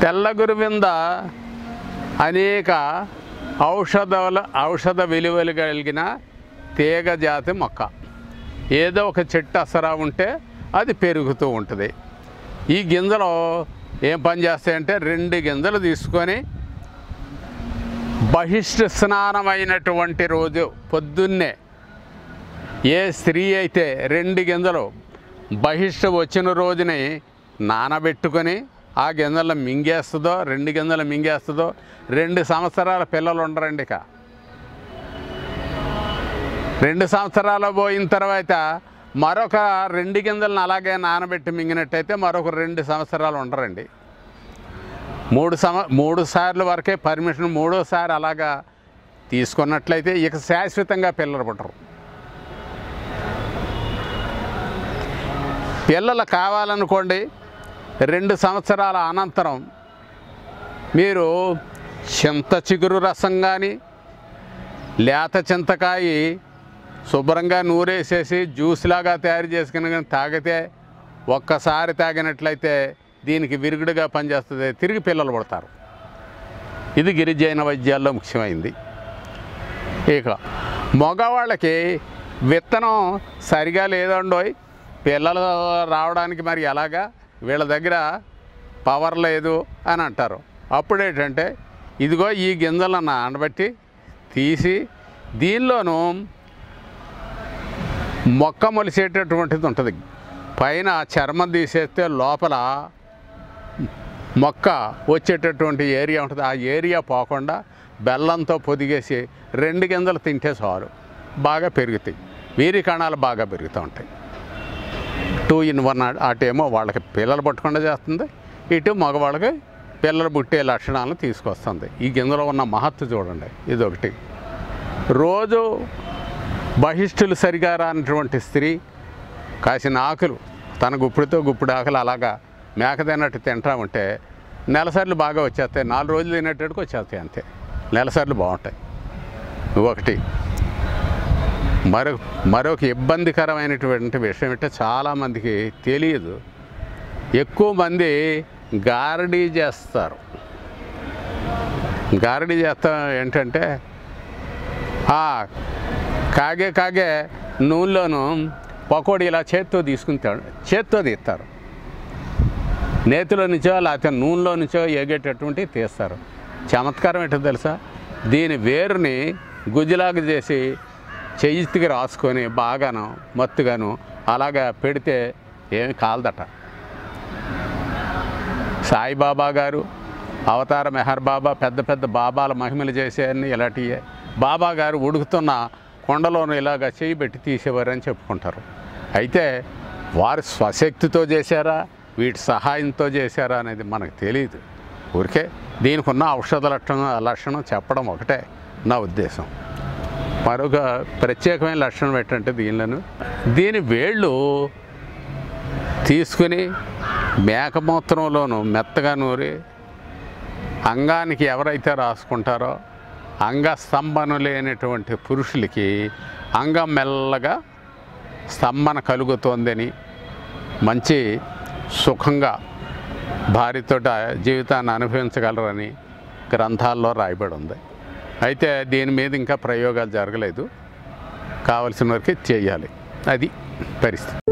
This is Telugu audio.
తెల్లగురువింద అనేక ఔషధాల ఔషధ విలువలు కలిగిన తీగ జాతి మొక్క ఏదో ఒక చెట్టు అసరా ఉంటే అది పెరుగుతూ ఉంటుంది ఈ గింజలు ఏం పని చేస్తాయంటే రెండు గింజలు తీసుకొని బహిష్ట స్నానమైనటువంటి రోజు పొద్దున్నే ఏ స్త్రీ అయితే రెండు గింజలు బహిష్ట వచ్చిన రోజుని నానబెట్టుకొని ఆ గింజలను మింగేస్తుందో రెండు గింజలు మింగేస్తుందో రెండు సంవత్సరాల పిల్లలు ఉండరండి ఇక రెండు సంవత్సరాలు పోయిన తర్వాత మరొక రెండు గింజలను అలాగే నానబెట్టి మింగినట్టయితే మరొక రెండు సంవత్సరాలు ఉండరండి మూడు సమ మూడు సార్లు వరకే పర్మిషన్ మూడోసారి అలాగా తీసుకున్నట్లయితే ఇక శాశ్వతంగా పిల్లలు పుట్టరు పిల్లలు కావాలనుకోండి రెండు సంవత్సరాల అనంతరం మీరు చింత చిగురు రసం కానీ లేత చింతకాయ శుభ్రంగా నూరేసేసి జ్యూస్ లాగా తయారు చేసుకుని కానీ తాగితే ఒక్కసారి తాగినట్లయితే దీనికి విరుగుడుగా పనిచేస్తుంది తిరిగి పిల్లలు పుడతారు ఇది గిరిజన వైద్యాల్లో ముఖ్యమైంది ఇక మగవాళ్ళకి విత్తనం సరిగా లేదండోయ్ పిల్లలు రావడానికి మరి ఎలాగా వీళ్ళ దగ్గర పవర్ లేదు అని అంటారు అప్పుడు ఏంటంటే ఇదిగో ఈ గింజలను నానబెట్టి తీసి దీనిలోనూ మొక్క మొలిసేటటువంటిది ఉంటుంది పైన చర్మం తీసేస్తే లోపల మొక్క వచ్చేటటువంటి ఏరియా ఉంటుంది ఆ ఏరియా పోకుండా బెల్లంతో పొదిగేసి రెండు గింజలు తింటే చాలు బాగా పెరుగుతాయి వీరి కణాలు బాగా పెరుగుతూ ఉంటాయి టూ ఇన్ వన్ అటేమో వాళ్ళకి పిల్లలు పట్టకుండా చేస్తుంది ఇటు మగవాళ్ళకి పిల్లలు పుట్టే లక్షణాలను తీసుకొస్తుంది ఈ గింజలో ఉన్న మహత్తు చూడండి ఇదొకటి రోజు బహిష్టులు సరిగా రానటువంటి స్త్రీ కాసిన ఆకులు తన గుప్పిడితో గుప్పిడి ఆకులు అలాగా మేక తిన్నట్టు తింటా ఉంటే నెలసార్లు బాగా వచ్చేస్తాయి నాలుగు రోజులు తినేటట్టుకు వచ్చేస్తాయి అంతే నెలసార్లు బాగుంటాయి ఒకటి మరొక మరొక ఇబ్బందికరమైనటువంటి విషయం అంటే చాలామందికి తెలియదు ఎక్కువ మంది గారడీ చేస్తారు గారడీ చేస్తా ఏంటంటే ఆ, కాగే కాగే నూనెలోను పకోడీ ఇలా చేత్తో తీసుకుంటాడు చేత్తో తీస్తారు నేతిలో నుంచో లేకపోతే నూనెలో నుంచో ఎగేటటువంటి తీస్తారు చమత్కారం ఏంటో తెలుసా దీని వేరుని గుజ్జులాగా చేసి చెయ్యికి రాసుకొని బాగాను మత్తుగాను అలాగా పెడితే ఏమి కాలదట సాయిబాబా గారు అవతార మెహర్ బాబా పెద్ద పెద్ద బాబాల మహిమలు చేసేవన్నీ ఇలాంటివే బాబా గారు ఉడుకుతున్న కొండలోను ఇలాగ చేయి పెట్టి తీసేవారని చెప్పుకుంటారు అయితే వారు స్వశక్తితో చేశారా వీటి సహాయంతో చేశారా అనేది మనకు తెలియదు ఊరికే దీనికి ఉన్న ఔషధ లక్షణం లక్షణం చెప్పడం ఒకటే నా ఉద్దేశం మరొక ప్రత్యేకమైన లక్షణం ఏంటంటే దీనిలను దీని వేళ్ళు తీసుకుని మేకమూత్రంలోను మెత్తగా నూరి అంగానికి ఎవరైతే రాసుకుంటారో అంగస్తంభన లేనటువంటి పురుషులకి అంగం మెల్లగా స్తంభన కలుగుతోందని మంచి సుఖంగా భార్యతో జీవితాన్ని అనుభవించగలరని గ్రంథాల్లో రాయబడి ఉంది అయితే దీని మీద ఇంకా ప్రయోగాలు జరగలేదు కావలసిన వరకు చేయాలి అది పరిస్థితి